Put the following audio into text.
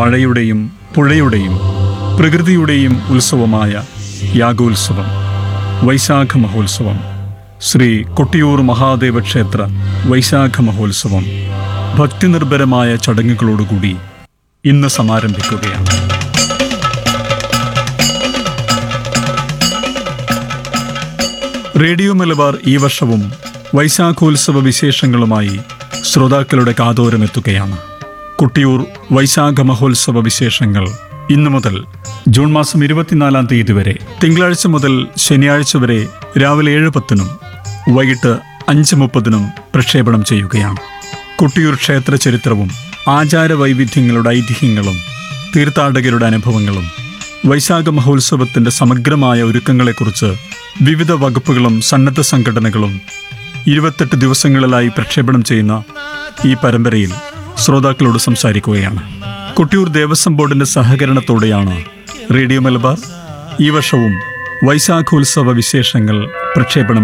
മഴയുടെയും പുഴയുടെയും പ്രകൃതിയുടെയും ഉത്സവമായ യാഗോത്സവം വൈശാഖ മഹോത്സവം ശ്രീ കൊട്ടിയൂർ മഹാദേവ ക്ഷേത്ര വൈശാഖ മഹോത്സവം ഭക്തിനിർഭരമായ ചടങ്ങുകളോടുകൂടി ഇന്ന് സമാരംഭിക്കുകയാണ് റേഡിയോ മലബാർ ഈ വർഷവും വൈശാഖോത്സവ വിശേഷങ്ങളുമായി ശ്രോതാക്കളുടെ കാതോരമെത്തുകയാണ് കുട്ടിയൂർ വൈശാഖ മഹോത്സവ വിശേഷങ്ങൾ ഇന്നു മുതൽ ജൂൺ മാസം ഇരുപത്തിനാലാം തീയതി വരെ തിങ്കളാഴ്ച മുതൽ ശനിയാഴ്ച വരെ രാവിലെ ഏഴ് പത്തിനും വൈകിട്ട് അഞ്ച് മുപ്പതിനും പ്രക്ഷേപണം ചെയ്യുകയാണ് കുട്ടിയൂർ ക്ഷേത്ര ചരിത്രവും ആചാര വൈവിധ്യങ്ങളുടെ ഐതിഹ്യങ്ങളും തീർത്ഥാടകരുടെ അനുഭവങ്ങളും വൈശാഖ മഹോത്സവത്തിന്റെ സമഗ്രമായ ഒരുക്കങ്ങളെക്കുറിച്ച് വിവിധ വകുപ്പുകളും സന്നദ്ധ സംഘടനകളും ഇരുപത്തെട്ട് ദിവസങ്ങളിലായി പ്രക്ഷേപണം ചെയ്യുന്ന ഈ പരമ്പരയിൽ ശ്രോതാക്കളോട് സംസാരിക്കുകയാണ് കൊട്ടിയൂർ ദേവസ്വം ബോർഡിന്റെ സഹകരണത്തോടെയാണ് റേഡിയോ മലബാർ ഈ വർഷവും വൈശാഖോത്സവ വിശേഷങ്ങൾ പ്രക്ഷേപണം